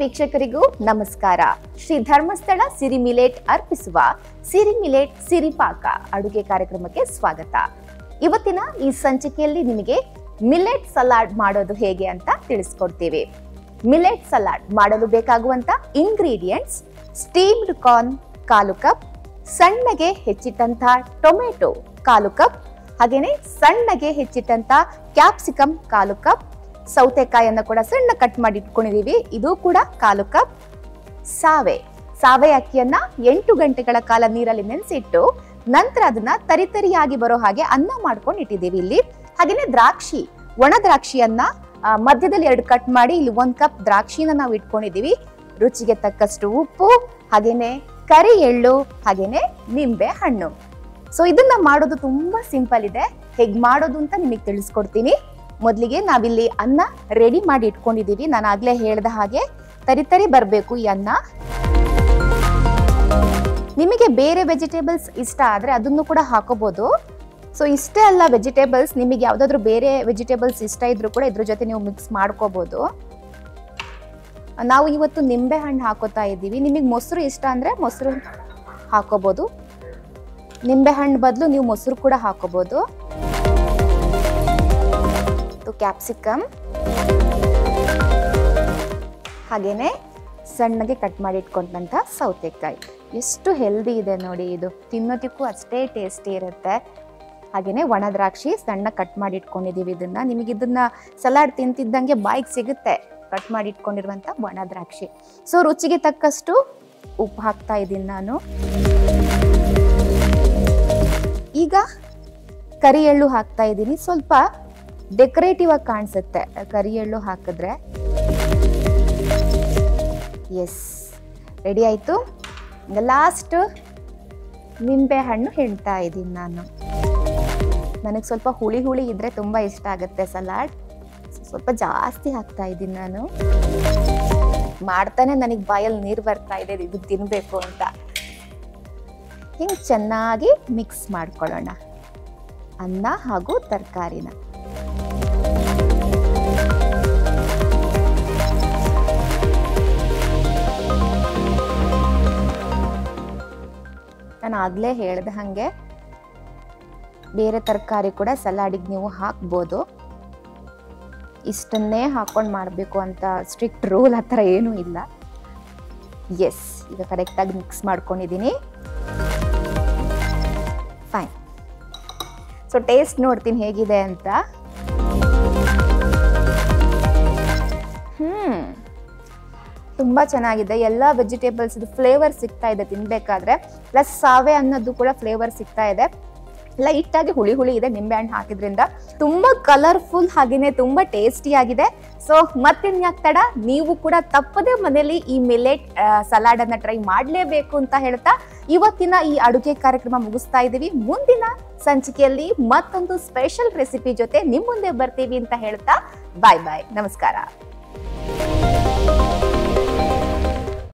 ವೀಕ್ಷಕರಿಗೂ ನಮಸ್ಕಾರ ಶ್ರೀ ಧರ್ಮಸ್ಥಳ ಸಿರಿ ಮಿಲೇಟ್ ಅರ್ಪಿಸುವ ಸಿರಿ ಮಿಲೇಟ್ ಸಿರಿಪಾಕ ಅಡುಗೆ ಕಾರ್ಯಕ್ರಮಕ್ಕೆ ಸ್ವಾಗತ ಇವತ್ತಿನ ಈ ಸಂಚಿಕೆಯಲ್ಲಿ ನಿಮಗೆ ಮಿಲೆಟ್ ಸಲಾಡ್ ಮಾಡೋದು ಹೇಗೆ ಅಂತ ತಿಳಿಸ್ಕೊಡ್ತೀವಿ ಮಿಲೆಟ್ ಸಲಾಡ್ ಮಾಡಲು ಬೇಕಾಗುವಂತ ಇಂಗ್ರೀಡಿಯೆಂಟ್ಸ್ ಸ್ಟೀಮ್ಡ್ ಕಾರ್ನ್ ಕಾಲು ಕಪ್ ಸಣ್ಣಗೆ ಹೆಚ್ಚಿಟ್ಟಂತ ಟೊಮೆಟೊ ಕಾಲು ಕಪ್ ಹಾಗೇನೆ ಸಣ್ಣಗೆ ಹೆಚ್ಚಿಟ್ಟಂತ ಕ್ಯಾಪ್ಸಿಕಮ್ ಕಾಲು ಕಪ್ ಸೌತೆಕಾಯಿಯನ್ನ ಕೂಡ ಸಣ್ಣ ಕಟ್ ಮಾಡಿ ಇಟ್ಕೊಂಡಿದೀವಿ ಇದು ಕೂಡ ಕಾಲು ಕಪ್ ಸಾವೆ ಸಾವೆ ಅಕ್ಕಿಯನ್ನ ಎಂಟು ಗಂಟೆಗಳ ಕಾಲ ನೀರಲ್ಲಿ ನೆನೆಸಿಟ್ಟು ನಂತರ ಅದನ್ನ ತರಿತರಿಯಾಗಿ ಬರೋ ಹಾಗೆ ಅನ್ನ ಮಾಡ್ಕೊಂಡು ಇಟ್ಟಿದ್ದೀವಿ ಇಲ್ಲಿ ಹಾಗೇನೆ ದ್ರಾಕ್ಷಿ ಒಣ ದ್ರಾಕ್ಷಿಯನ್ನ ಆ, ಮಧ್ಯದಲ್ಲಿ ಎರಡು ಕಟ್ ಮಾಡಿ ಇಲ್ಲಿ ಒಂದ್ ಕಪ್ ದ್ರಾಕ್ಷಿನ ನಾವು ಇಟ್ಕೊಂಡಿದೀವಿ ರುಚಿಗೆ ತಕ್ಕಷ್ಟು ಉಪ್ಪು ಹಾಗೇನೆ ಕರಿ ಎಳ್ಳು ಹಾಗೇನೆ ನಿಂಬೆ ಹಣ್ಣು ಸೊ ಇದನ್ನ ಮಾಡೋದು ತುಂಬಾ ಸಿಂಪಲ್ ಇದೆ ಹೇಗ್ ಮಾಡೋದು ಅಂತ ನಿಮಗೆ ತಿಳಿಸ್ಕೊಡ್ತೀನಿ ಮೊದಲಿಗೆ ನಾವಿಲ್ಲಿ ಅನ್ನ ರೆಡಿ ಮಾಡಿ ಇಟ್ಕೊಂಡಿದೀವಿ ನಾನು ಆಗ್ಲೇ ಹೇಳ್ದ ಹಾಗೆ ತರಿತರಿ ಬರಬೇಕು ಈ ಅನ್ನ ನಿಮಗೆ ಬೇರೆ ವೆಜಿಟೇಬಲ್ಸ್ ಇಷ್ಟ ಆದ್ರೆ ಅದನ್ನು ಕೂಡ ಹಾಕೋಬಹುದು ಸೊ ಇಷ್ಟೇ ಅಲ್ಲ ವೆಜಿಟೇಬಲ್ಸ್ ನಿಮಗೆ ಯಾವ್ದಾದ್ರು ಬೇರೆ ವೆಜಿಟೇಬಲ್ಸ್ ಇಷ್ಟ ಇದ್ರೂ ಕೂಡ ಇದ್ರ ಜೊತೆ ನೀವು ಮಿಕ್ಸ್ ಮಾಡ್ಕೋಬಹುದು ನಾವು ಇವತ್ತು ನಿಂಬೆ ಹಣ್ಣು ಹಾಕೋತಾ ಇದ್ದೀವಿ ನಿಮಗೆ ಮೊಸರು ಇಷ್ಟ ಅಂದ್ರೆ ಮೊಸರು ಹಾಕೋಬಹುದು ನಿಂಬೆ ಹಣ್ಣು ಬದಲು ನೀವು ಮೊಸರು ಕೂಡ ಹಾಕೋಬಹುದು ಕ್ಯಾಪ್ಸಿಕಮ್ ಹಾಗೇನೆ ಸಣ್ಣಗೆ ಕಟ್ ಮಾಡಿ ಇಟ್ಕೊಂಡಂತ ಸೌತೆಕಾಯಿ ಎಷ್ಟು ಹೆಲ್ದಿ ಇದೆ ನೋಡಿ ಇದು ತಿನ್ನೋದಕ್ಕೂ ಅಷ್ಟೇ ಟೇಸ್ಟಿ ಇರುತ್ತೆ ಹಾಗೇನೆ ಒಣ ದ್ರಾಕ್ಷಿ ಸಣ್ಣ ಕಟ್ ಮಾಡಿ ಇಟ್ಕೊಂಡಿದೀವಿ ಇದನ್ನ ನಿಮಗೆ ಇದನ್ನ ಸಲಾಡ್ ತಿಂತಿದ್ದಂಗೆ ಬಾಯಿಗೆ ಸಿಗುತ್ತೆ ಕಟ್ ಮಾಡಿ ಇಟ್ಕೊಂಡಿರುವಂತ ಒಣ ದ್ರಾಕ್ಷಿ ಸೊ ರುಚಿಗೆ ತಕ್ಕಷ್ಟು ಉಪ್ಪು ಹಾಕ್ತಾ ಇದ್ದೀನಿ ನಾನು ಈಗ ಕರಿ ಎಳ್ಳು ಹಾಕ್ತಾ ಇದ್ದೀನಿ ಸ್ವಲ್ಪ ಡೆಕೋರೇಟಿವ್ ಆಗಿ ಕಾಣಿಸುತ್ತೆ ಕರಿ ಎಳ್ಳು ಹಾಕಿದ್ರೆ ಎಸ್ ರೆಡಿ ಆಯಿತು ಲಾಸ್ಟ್ ನಿಂಬೆ ಹಣ್ಣು ಹೆಣ್ತಾ ಇದ್ದೀನಿ ನಾನು ನನಗೆ ಸ್ವಲ್ಪ ಹುಳಿ ಹುಳಿ ಇದ್ರೆ ತುಂಬ ಇಷ್ಟ ಆಗುತ್ತೆ ಸಲಾಡ್ ಸ್ವಲ್ಪ ಜಾಸ್ತಿ ಹಾಕ್ತಾ ಇದ್ದೀನಿ ನಾನು ಮಾಡ್ತಾನೆ ನನಗೆ ಬಾಯಲ್ಲಿ ನೀರು ಬರ್ತಾ ಇದೆ ಇದು ತಿನ್ನಬೇಕು ಅಂತ ಹಿಂಗೆ ಚೆನ್ನಾಗಿ ಮಿಕ್ಸ್ ಮಾಡ್ಕೊಳ್ಳೋಣ ಅನ್ನ ಹಾಗೂ ತರಕಾರಿನ ನಾನು ಆಗಲೇ ಹೇಳ್ದೆ ಹಾಗೆ ಬೇರೆ ತರಕಾರಿ ಕೂಡ ಸಲಾಡಿಗೆ ನೀವು ಹಾಕ್ಬೋದು ಇಷ್ಟನ್ನೇ ಹಾಕೊಂಡು ಮಾಡಬೇಕು ಅಂತ ಸ್ಟ್ರಿಕ್ಟ್ ರೂಲ್ ಆ ಥರ ಏನೂ ಇಲ್ಲ ಎಸ್ ಈಗ ಕರೆಕ್ಟಾಗಿ ಮಿಕ್ಸ್ ಮಾಡ್ಕೊಂಡಿದ್ದೀನಿ ಫೈನ್ ಸೊ ಟೇಸ್ಟ್ ನೋಡ್ತೀನಿ ಹೇಗಿದೆ ಅಂತ ಹ್ಮ್ ತುಂಬಾ ಚೆನ್ನಾಗಿದೆ ಎಲ್ಲ ವೆಜಿಟೇಬಲ್ಸ್ ಫ್ಲೇವರ್ ಸಿಗ್ತಾ ಇದೆ ತಿನ್ಬೇಕಾದ್ರೆ ಪ್ಲಸ್ ಸಾವೆ ಅನ್ನೋದು ಕೂಡ ಫ್ಲೇವರ್ ಸಿಗ್ತಾ ಇದೆ ಲೈಟ್ ಆಗಿ ಹುಳಿ ಹುಳಿ ಇದೆ ನಿಂಬೆ ಹಣ್ಣು ಹಾಕಿದ್ರಿಂದ ತುಂಬಾ ಕಲರ್ಫುಲ್ ಹಾಗೇನೆ ತುಂಬಾ ಟೇಸ್ಟಿ ಆಗಿದೆ ಸೊ ಮತ್ತಿನ್ಯಾಕ್ ತಡ ನೀವು ಕೂಡ ತಪ್ಪದೆ ಮನೆಯಲ್ಲಿ ಈ ಮಿಲೆಟ್ ಸಲಾಡ್ ಅನ್ನ ಟ್ರೈ ಮಾಡಲೇಬೇಕು ಅಂತ ಹೇಳ್ತಾ ಇವತ್ತಿನ ಈ ಅಡುಗೆ ಕಾರ್ಯಕ್ರಮ ಮುಗಿಸ್ತಾ ಇದ್ದೀವಿ ಮುಂದಿನ ಸಂಚಿಕೆಯಲ್ಲಿ ಮತ್ತೊಂದು ಸ್ಪೆಷಲ್ ರೆಸಿಪಿ ಜೊತೆ ನಿಮ್ ಮುಂದೆ ಬರ್ತೀವಿ ಅಂತ ಹೇಳ್ತಾ ಬಾಯ್ ಬಾಯ್ ನಮಸ್ಕಾರ